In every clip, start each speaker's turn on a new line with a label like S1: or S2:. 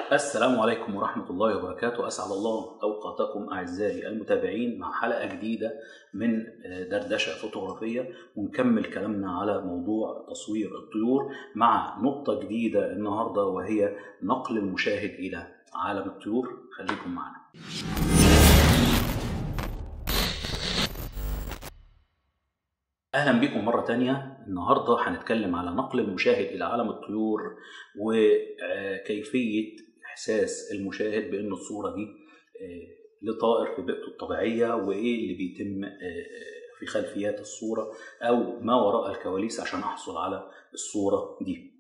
S1: السلام عليكم ورحمة الله وبركاته أسعد الله أوقاتكم أعزائي المتابعين مع حلقة جديدة من دردشة فوتوغرافية ونكمل كلامنا على موضوع تصوير الطيور مع نقطة جديدة النهاردة وهي نقل المشاهد إلى عالم الطيور خليكم معنا اهلا بكم مره تانية النهارده هنتكلم على نقل المشاهد الى عالم الطيور وكيفيه احساس المشاهد بان الصوره دي لطائر في بيئته الطبيعيه وايه اللي بيتم في خلفيات الصوره او ما وراء الكواليس عشان احصل على الصوره دي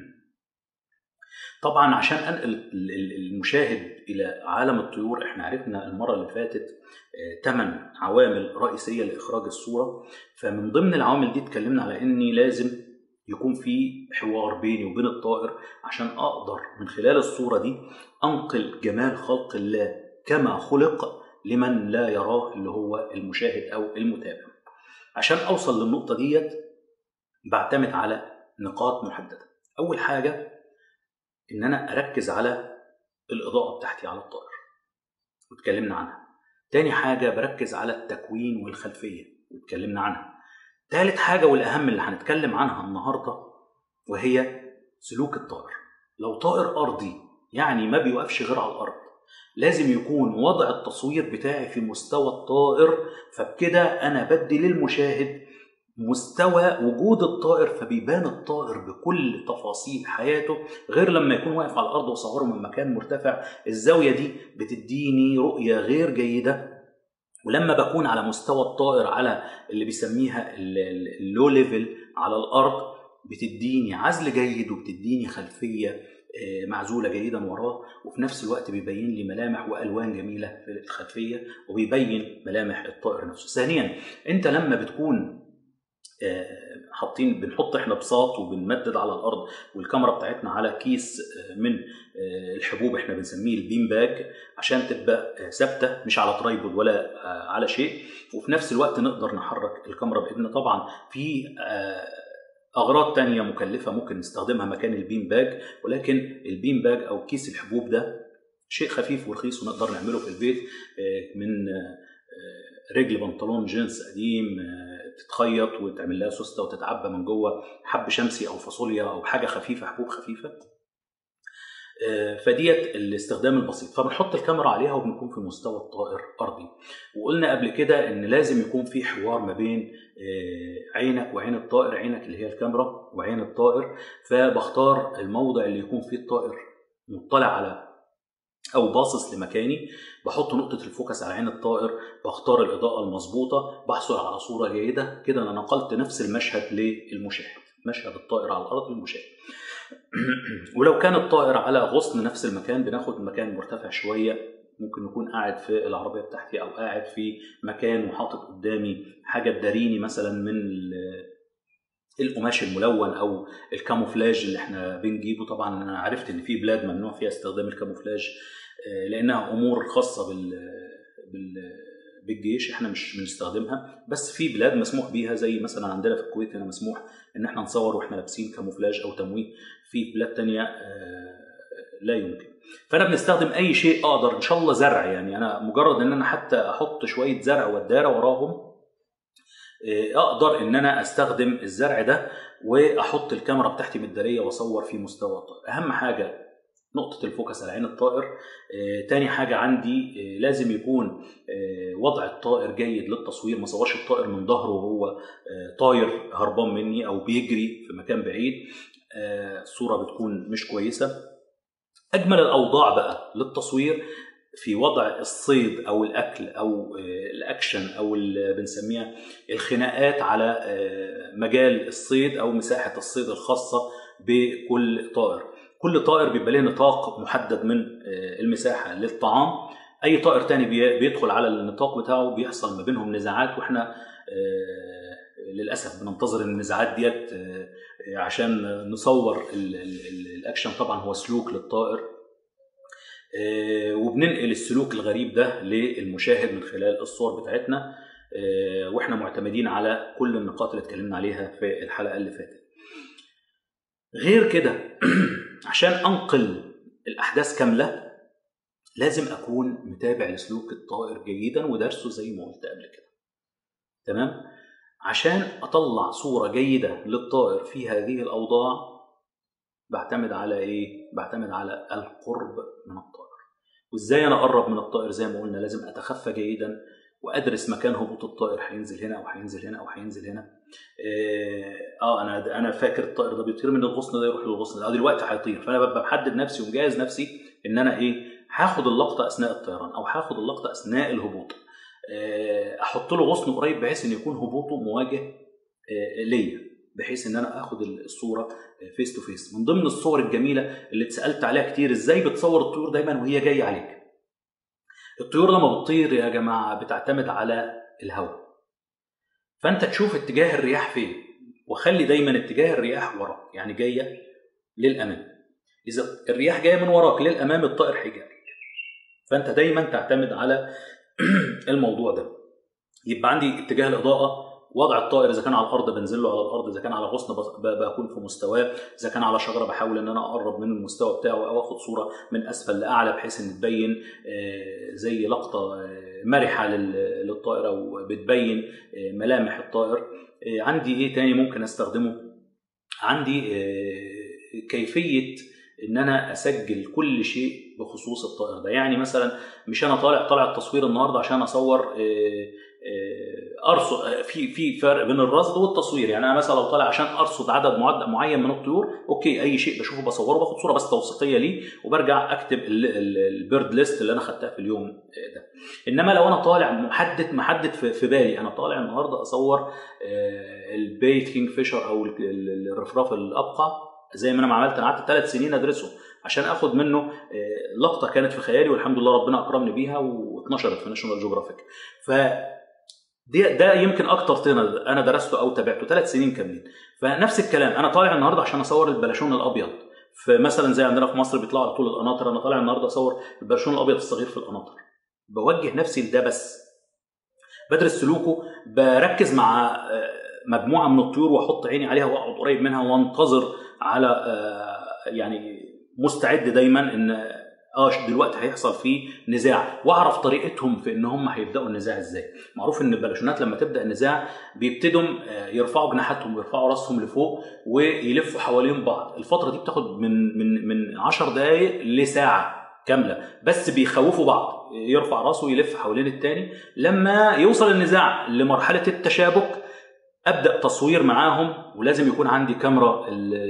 S1: طبعا عشان انقل المشاهد الى عالم الطيور احنا عرفنا المره اللي فاتت ثمان عوامل رئيسيه لاخراج الصوره فمن ضمن العوامل دي اتكلمنا على اني لازم يكون في حوار بيني وبين الطائر عشان اقدر من خلال الصوره دي انقل جمال خلق الله كما خلق لمن لا يراه اللي هو المشاهد او المتابع عشان اوصل للنقطه ديت بعتمد على نقاط محدده اول حاجه ان انا اركز على الاضاءه بتاعتي على الطائر واتكلمنا عنها تاني حاجه بركز على التكوين والخلفيه واتكلمنا عنها تالت حاجه والاهم اللي هنتكلم عنها النهارده وهي سلوك الطائر لو طائر ارضي يعني ما بيوقفش غير على الارض لازم يكون وضع التصوير بتاعي في مستوى الطائر فبكده انا بدي للمشاهد مستوى وجود الطائر فبيبان الطائر بكل تفاصيل حياته غير لما يكون واقف على الارض واصوره من مكان مرتفع الزاويه دي بتديني رؤيه غير جيده ولما بكون على مستوى الطائر على اللي بيسميها اللو ليفل على الارض بتديني عزل جيد وبتديني خلفيه معزوله جيدا وراه وفي نفس الوقت بيبين لي ملامح والوان جميله في الخلفيه وبيبين ملامح الطائر نفسه. ثانيا انت لما بتكون حاطين بنحط احنا بساط وبنمدد على الارض والكاميرا بتاعتنا على كيس من الحبوب احنا بنسميه البيم باج عشان تبقى ثابته مش على ترايبود ولا على شيء وفي نفس الوقت نقدر نحرك الكاميرا بايدنا طبعا في اغراض تانية مكلفه ممكن نستخدمها مكان البيم باج ولكن البيم باج او كيس الحبوب ده شيء خفيف ورخيص ونقدر نعمله في البيت من رجل بنطلون جينز قديم تتخيط وتعمل لها سوسته وتتعبى من جوه حب شمسي او فاصوليا او حاجه خفيفه حبوب خفيفه فديت الاستخدام البسيط فبنحط الكاميرا عليها وبنكون في مستوى الطائر ارضي وقلنا قبل كده ان لازم يكون في حوار ما بين عينك وعين الطائر عينك اللي هي الكاميرا وعين الطائر فبختار الموضع اللي يكون فيه الطائر مطلع على او باصص لمكاني بحط نقطه الفوكس على عين الطائر بختار الاضاءه المظبوطه بحصل على صوره جيده كده انا نقلت نفس المشهد للمشاهد مشهد الطائر على الارض للمشاهد ولو كان الطائر على غصن نفس المكان بناخد مكان مرتفع شويه ممكن يكون قاعد في العربيه بتاعتي او قاعد في مكان وحاطط قدامي حاجه تداريني مثلا من القماش الملون او الكاموفلاج اللي احنا بنجيبه طبعا انا عرفت ان في بلاد ممنوع فيها استخدام الكاموفلاج لانها امور خاصه بال, بال بالجيش احنا مش بنستخدمها بس في بلاد مسموح بيها زي مثلا عندنا في الكويت هنا مسموح ان احنا نصور واحنا لابسين كاموفلاج او تمويه في بلاد تانية لا يمكن فانا بنستخدم اي شيء اقدر ان شاء الله زرع يعني انا مجرد ان انا حتى احط شويه زرع وداره وراهم اقدر ان انا استخدم الزرع ده واحط الكاميرا بتاعتي متداريه واصور في مستوى الطائر اهم حاجه نقطة الفوكس على عين الطائر آه، تاني حاجة عندي آه، لازم يكون آه، وضع الطائر جيد للتصوير ما صورش الطائر من ظهره وهو آه، طاير هربان مني أو بيجري في مكان بعيد آه، الصورة بتكون مش كويسة أجمل الأوضاع بقى للتصوير في وضع الصيد او الاكل او الاكشن او اللي بنسميها الخناقات على مجال الصيد او مساحه الصيد الخاصه بكل طائر كل طائر بيبقى له نطاق محدد من المساحه للطعام اي طائر تاني بيدخل على النطاق بتاعه بيحصل ما بينهم نزاعات واحنا للاسف بننتظر النزاعات ديت عشان نصور الاكشن طبعا هو سلوك للطائر وبننقل السلوك الغريب ده للمشاهد من خلال الصور بتاعتنا واحنا معتمدين على كل النقاط اللي اتكلمنا عليها في الحلقه اللي فاتت غير كده عشان انقل الاحداث كامله لازم اكون متابع لسلوك الطائر جيدا ودرسه زي ما قلت قبل كده تمام عشان اطلع صوره جيده للطائر في هذه الاوضاع بعتمد على ايه بعتمد على القرب من الطائر وازاي انا اقرب من الطائر زي ما قلنا لازم اتخفى جيدا وادرس مكان هبوط الطائر هينزل هنا او هينزل هنا او هينزل هنا اه انا انا فاكر الطائر ده بيطير من الغصن ده يروح للغصن ده دلوقتي هيطير فانا ببقى محدد نفسي ومجهز نفسي ان انا ايه هاخد اللقطه اثناء الطيران او هاخد اللقطه اثناء الهبوط احط له غصن قريب بحيث ان يكون هبوطه مواجه ليا بحيث ان انا اخد الصوره فيس تو فيس من ضمن الصور الجميله اللي اتسالت عليها كتير ازاي بتصور الطيور دايما وهي جايه عليك الطيور لما بتطير يا جماعه بتعتمد على الهواء فانت تشوف اتجاه الرياح فين وخلي دايما اتجاه الرياح وراك يعني جايه للامام اذا الرياح جايه من وراك للامام الطائر هيجي فانت دايما تعتمد على الموضوع ده يبقى عندي اتجاه الاضاءه وضع الطائر اذا كان على الارض بنزل له على الارض اذا كان على غصن بكون في مستواه اذا كان على شجره بحاول ان انا اقرب من المستوى بتاعه او اخد صوره من اسفل لاعلى بحيث ان تبين زي لقطه مرحه للطائر او بتبين ملامح الطائر عندي ايه تاني ممكن استخدمه عندي كيفيه ان انا اسجل كل شيء بخصوص الطائر ده يعني مثلا مش انا طالع طالع التصوير النهارده عشان اصور ارصد في في فرق بين الرصد والتصوير يعني انا مثلا لو طالع عشان ارصد عدد معين من الطيور اوكي اي شيء بشوفه بصوره باخد صوره بس توثيقيه ليه وبرجع اكتب البيرد ليست اللي انا خدتها في اليوم ده انما لو انا طالع محدد محدد في بالي انا طالع النهارده اصور البيت كينج فيشر او الرفراف الابقع زي ما انا ما عملت انا قعدت ثلاث سنين ادرسه عشان اخد منه لقطه كانت في خيالي والحمد لله ربنا اكرمني بيها واتنشرت في ناشونال جيوغرافيك ف ده, ده يمكن اكتر طين انا درسته او تابعته ثلاث سنين كاملين فنفس الكلام انا طالع النهارده عشان اصور البلاشون الابيض فمثلا زي عندنا في مصر بيطلعوا على طول القناطر انا طالع النهارده اصور البلاشون الابيض الصغير في القناطر بوجه نفسي لده بس بدرس سلوكه بركز مع مجموعه من الطيور واحط عيني عليها واقعد قريب منها وانتظر على يعني مستعد دايما ان اه دلوقتي هيحصل فيه نزاع واعرف طريقتهم في ان هم هيبداوا النزاع ازاي معروف ان البلاشونات لما تبدا النزاع بيبتدوا يرفعوا جناحاتهم ويرفعوا راسهم لفوق ويلفوا حوالين بعض الفتره دي بتاخد من من من 10 دقائق لساعه كامله بس بيخوفوا بعض يرفع راسه ويلف حوالين التاني لما يوصل النزاع لمرحله التشابك ابدا تصوير معاهم ولازم يكون عندي كاميرا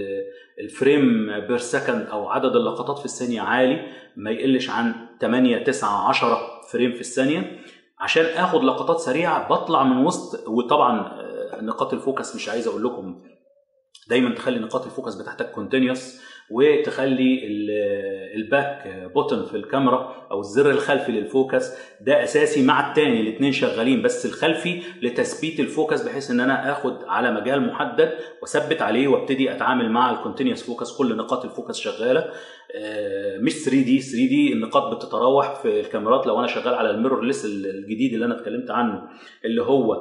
S1: الفريم بير سكند او عدد اللقطات في الثانيه عالي ما يقلش عن 8 9 10 فريم في الثانيه عشان اخد لقطات سريعه بطلع من وسط وطبعا نقاط الفوكس مش عايز اقول لكم دايما تخلي نقاط الفوكس بتاعتك كونتينيوس وتخلي الباك بوتن في الكاميرا او الزر الخلفي للفوكس ده اساسي مع التاني الاثنين شغالين بس الخلفي لتثبيت الفوكس بحيث ان انا اخد على مجال محدد واثبت عليه وابتدي اتعامل مع الكونتينيوس فوكس كل نقاط الفوكس شغاله مش 3 دي 3 دي النقاط بتتراوح في الكاميرات لو انا شغال على الميرور ليس الجديد اللي انا اتكلمت عنه اللي هو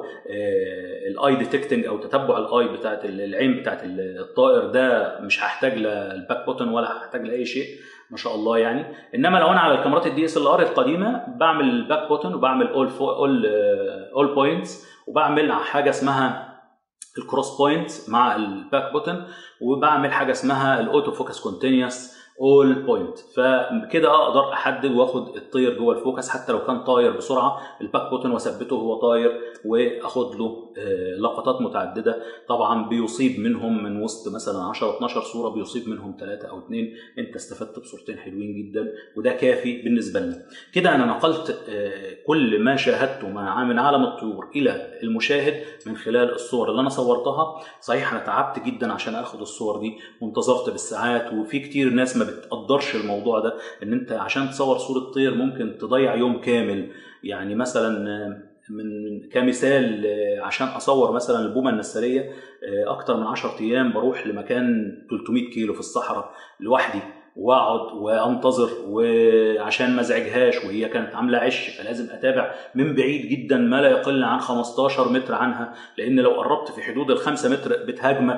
S1: الاي ديتكتنج او تتبع الاي بتاعت العين بتاعت الطائر ده مش هحتاج للباك بوتن ولا هحتاج لاي شيء ما شاء الله يعني انما لو انا على الكاميرات الدي اس ال ار القديمه بعمل باك بوتن وبعمل اول اول اول بوينتس وبعمل حاجه اسمها الكروس بوينت مع الباك بوتن وبعمل حاجه اسمها الاوتو فوكس كونتينيوس اول بوينت فكده اقدر احدد واخد الطير جوه الفوكس حتى لو كان طاير بسرعه الباك بوتن واثبته وهو طاير واخد له لقطات متعدده طبعا بيصيب منهم من وسط مثلا 10 12 صوره بيصيب منهم ثلاثه او اثنين انت استفدت بصورتين حلوين جدا وده كافي بالنسبه لنا كده انا نقلت كل ما شاهدته مع من عالم الطيور الى المشاهد من خلال الصور اللي انا صورتها صحيح انا تعبت جدا عشان اخد الصور دي وانتظرت بالساعات وفي كتير ناس ما بتقدرش الموضوع ده ان انت عشان تصور صوره طير ممكن تضيع يوم كامل يعني مثلا من كمثال عشان اصور مثلا البومه النسريه اكتر من 10 ايام بروح لمكان 300 كيلو في الصحراء لوحدي واقعد وانتظر وعشان ما ازعجهاش وهي كانت عامله عش فلازم اتابع من بعيد جدا ما لا يقل عن 15 متر عنها لان لو قربت في حدود ال 5 متر بتهاجمك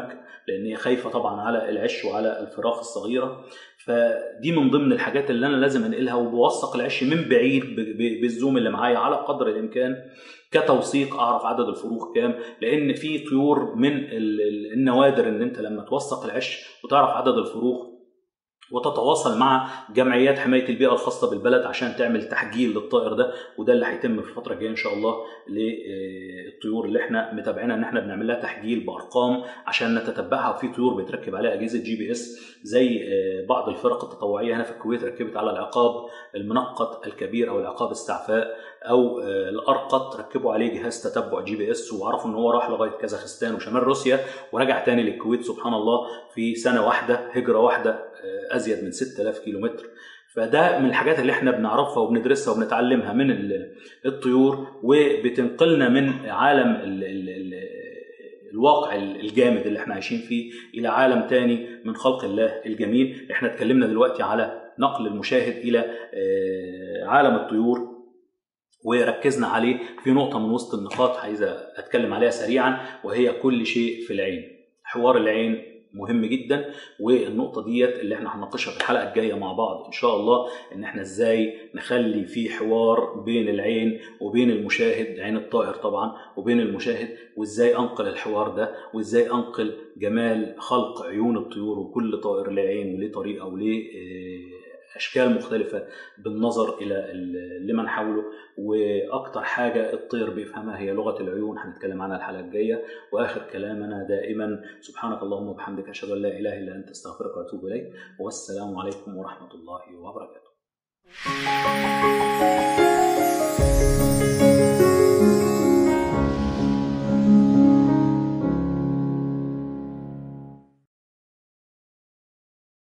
S1: لان هي خايفه طبعا على العش وعلى الفراخ الصغيره فدي من ضمن الحاجات اللي انا لازم انقلها وبوثق العش من بعيد بالزوم اللي معايا على قدر الامكان كتوثيق اعرف عدد الفروخ كام لان في طيور من النوادر ان انت لما توثق العش وتعرف عدد الفروخ وتتواصل مع جمعيات حمايه البيئه الخاصه بالبلد عشان تعمل تحجيل للطائر ده وده اللي هيتم في الفتره الجايه ان شاء الله للطيور اللي احنا متابعينها ان احنا بنعمل لها تحجيل بارقام عشان نتتبعها وفي طيور بيتركب عليها اجهزه جي بي اس زي بعض الفرق التطوعيه هنا في الكويت ركبت على العقاب المنقط الكبير او العقاب استعفاء او الارقط ركبوا عليه جهاز تتبع جي بي اس وعرفوا ان هو راح لغايه كازاخستان وشمال روسيا ورجع تاني للكويت سبحان الله في سنه واحده هجره واحده ازيد من 6000 كيلومتر فده من الحاجات اللي احنا بنعرفها وبندرسها وبنتعلمها من الطيور وبتنقلنا من عالم ال ال ال الواقع الجامد اللي احنا عايشين فيه الى عالم تاني من خلق الله الجميل احنا اتكلمنا دلوقتي على نقل المشاهد الى عالم الطيور وركزنا عليه في نقطة من وسط النقاط عايز أتكلم عليها سريعا وهي كل شيء في العين حوار العين مهم جدا والنقطة ديت اللي احنا هنناقشها في الحلقة الجاية مع بعض ان شاء الله ان احنا ازاي نخلي في حوار بين العين وبين المشاهد عين الطائر طبعا وبين المشاهد وازاي انقل الحوار ده وازاي انقل جمال خلق عيون الطيور وكل طائر له عين وليه طريقة وليه اشكال مختلفه بالنظر الى لمن حوله واكتر حاجه الطير بيفهمها هي لغه العيون هنتكلم عنها الحلقه الجايه واخر كلامنا دائما سبحانك اللهم وبحمدك اشهد ان لا اله الا انت استغفرك واتوب اليك والسلام عليكم ورحمه الله وبركاته